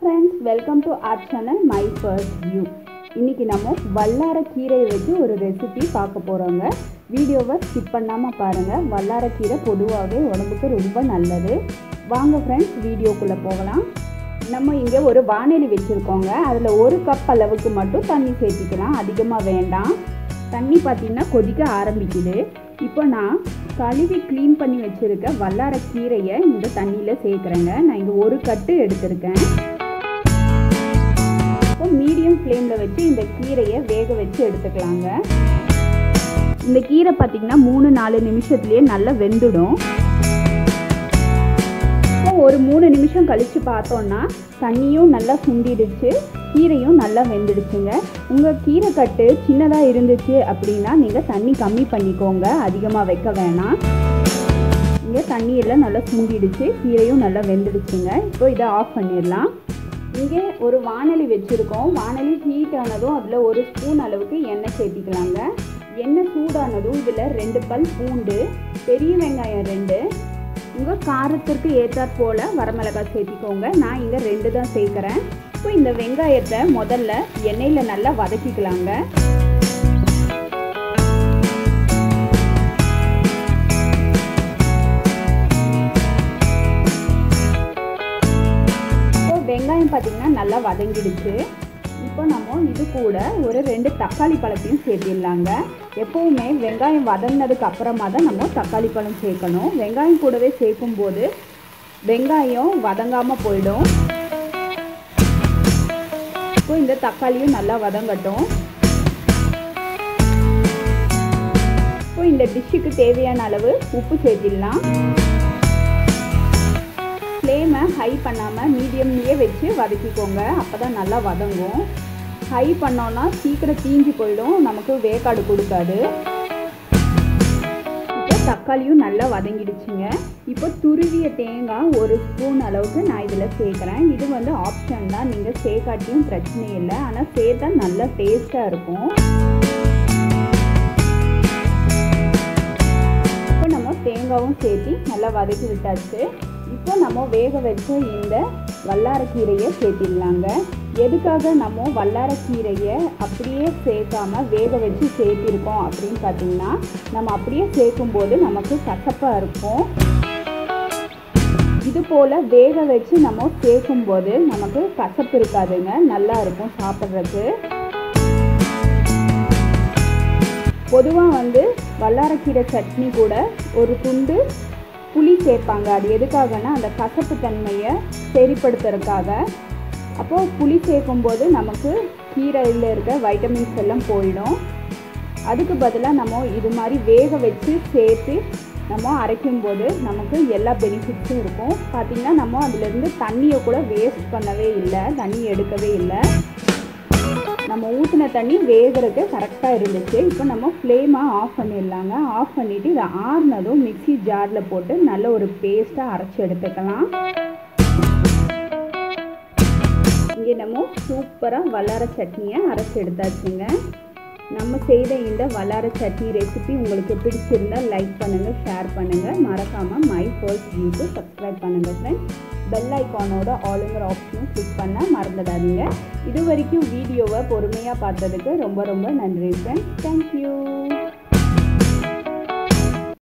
friends welcome to our channel my first view இன்றைக்கி நம்ம வல்லார கீரையை வச்சு ஒரு ரெசிபி பார்க்க போகிறோங்க வீடியோவை ஸ்கிப் பண்ணாமல் பாருங்கள் வல்லாரக்கீரை பொதுவாகவே உடம்புக்கு ரொம்ப நல்லது வாங்க ஃப்ரெண்ட்ஸ் வீடியோக்குள்ளே போகலாம் நம்ம இங்கே ஒரு வானொலி வச்சுருக்கோங்க அதில் ஒரு கப் அளவுக்கு மட்டும் தண்ணி சேர்த்திக்கலாம் அதிகமாக வேண்டாம் தண்ணி பார்த்திங்கன்னா கொதிக்க ஆரம்பிக்குது இப்போ நான் கழுவி க்ளீன் பண்ணி வச்சுருக்க வல்லார கீரையை இந்த தண்ணியில் சேர்க்குறேங்க நான் இங்கே ஒரு கட்டு எடுத்திருக்கேன் இப்போ மீடியம் ஃப்ளேமில் வச்சு இந்த கீரையை வேக வச்சு எடுத்துக்கலாங்க இந்த கீரை பார்த்திங்கன்னா மூணு நாலு நிமிஷத்துலேயே நல்லா வெந்துடும் இப்போ ஒரு மூணு நிமிஷம் கழித்து பார்த்தோன்னா தண்ணியும் நல்லா சுண்டிடுச்சு கீரையும் நல்லா வெந்துடுச்சுங்க உங்கள் கீரை கட்டு சின்னதாக இருந்துச்சு அப்படின்னா நீங்கள் தண்ணி கம்மி பண்ணிக்கோங்க அதிகமாக வைக்க வேணாம் இங்கே தண்ணியெல்லாம் நல்லா சுண்டிடுச்சு கீரையும் நல்லா வெந்துடுச்சுங்க இப்போ இதை ஆஃப் பண்ணிடலாம் இங்கே ஒரு வானொலி வச்சுருக்கோம் வானொலி ஹீட் ஆனதும் அதில் ஒரு ஸ்பூன் அளவுக்கு எண்ணெய் சேர்த்திக்கலாங்க எண்ணெய் சூடானதும் இதில் ரெண்டு பல் பூண்டு பெரிய வெங்காயம் ரெண்டு உங்கள் காரத்திற்கு ஏற்றாற் போல் வரமிளகாய் சேர்த்திக்கோங்க நான் இங்கே ரெண்டு தான் சேர்க்குறேன் இப்போ இந்த வெங்காயத்தை முதல்ல எண்ணெயில் நல்லா வதக்கிக்கலாங்க இப்போ வெங்காயம் பார்த்திங்கன்னா நல்லா வதங்கிடுச்சு இப்போ நம்ம இது கூட ஒரு ரெண்டு தக்காளி பழத்தையும் சேர்த்திடலாங்க எப்போவுமே வெங்காயம் வதங்கினதுக்கு அப்புறமா தான் நம்ம தக்காளி பழம் சேர்க்கணும் வெங்காயம் கூடவே சேர்க்கும்போது வெங்காயம் வதங்காமல் போயிடும் இப்போ இந்த தக்காளியும் நல்லா வதங்கட்டும் இப்போ இந்த டிஷ்ஷுக்கு தேவையான அளவு உப்பு சேர்த்திடலாம் ஃப்ளேமை ஹை பண்ணாமல் மீடியம்லேயே வச்சு வதக்கிக்கோங்க அப்போ தான் நல்லா வதங்கும் ஹை பண்ணோன்னா சீக்கிரம் தீஞ்சு போயிடும் நமக்கு வேக்காடு கொடுக்காது இப்போ தக்காளியும் நல்லா வதங்கிடுச்சுங்க இப்போ துருவிய தேங்காய் ஒரு ஸ்பூன் அளவுக்கு நான் இதில் சேர்க்குறேன் இது வந்து ஆப்ஷன் தான் நீங்கள் சேர்க்காட்டியும் பிரச்சனை இல்லை ஆனால் சேர்த்தா நல்லா டேஸ்ட்டாக இருக்கும் இப்போ நம்ம தேங்காயும் சேர்த்து நல்லா வதக்கி விட்டாச்சு இப்போ நம்ம வேக வச்ச இந்த வல்லாரக்கீரையை சேர்த்திடலாங்க எதுக்காக நம்ம வல்லாரக்கீரையை அப்படியே சேர்க்காம வேக வச்சு சேர்த்திருக்கோம் அப்படின்னு பார்த்தீங்கன்னா நம்ம அப்படியே சேர்க்கும்போது நமக்கு கசப்பாக இருக்கும் இது போல் வேக வச்சு நம்ம சேர்க்கும்போது நமக்கு கசப்பு இருக்காதுங்க நல்லா இருக்கும் சாப்பிட்றதுக்கு பொதுவாக வந்து வல்லாரக்கீரை சட்னி கூட ஒரு துண்டு புளி சேர்ப்பாங்க அது எதுக்காகனா அந்த கசப்பு தன்மையை சரிப்படுத்துறதுக்காக அப்போது புளி சேர்க்கும்போது நமக்கு கீரையில் இருக்க வைட்டமின்ஸ் எல்லாம் போயிடும் அதுக்கு பதிலாக நம்ம இது மாதிரி வேக வச்சு சேர்த்து நம்ம அரைக்கும்போது நமக்கு எல்லா பெனிஃபிட்ஸும் இருக்கும் பார்த்திங்கன்னா நம்ம அதிலேருந்து தண்ணியை கூட வேஸ்ட் பண்ணவே இல்லை தண்ணி எடுக்கவே இல்லை நம்ம ஊற்றின தண்ணி வேகிறதுக்கு கரெக்டாக இருந்துச்சு இப்போ நம்ம ஃப்ளேமை ஆஃப் பண்ணிடலாங்க ஆஃப் பண்ணிவிட்டு இதை ஆறுனதும் மிக்சி ஜாரில் போட்டு நல்ல ஒரு பேஸ்ட்டாக அரைச்சி எடுத்துக்கலாம் இங்கே நம்ம சூப்பராக வல்லார சட்னியை அரைச்சி எடுத்தாச்சுங்க நம்ம செய்த இந்த வல்லார சட்னி ரெசிபி உங்களுக்கு பிடிச்சிருந்தால் லைக் பண்ணுங்கள் ஷேர் பண்ணுங்கள் மறக்காமல் மை ஃபர்ஸ்ட் வியூக்கு சப்ஸ்கிரைப் பண்ணுங்கள் ஃப்ரெண்ட்ஸ் பெல் ஐக்கானோட ஆளுங்கிற ஆப்ஷனும் கிளிக் பண்ண மறந்துடாதீங்க இது வரைக்கும் வீடியோவை பொறுமையாக பார்த்ததுக்கு ரொம்ப ரொம்ப நன்றி ஃப்ரெண்ட்ஸ் தேங்க்யூ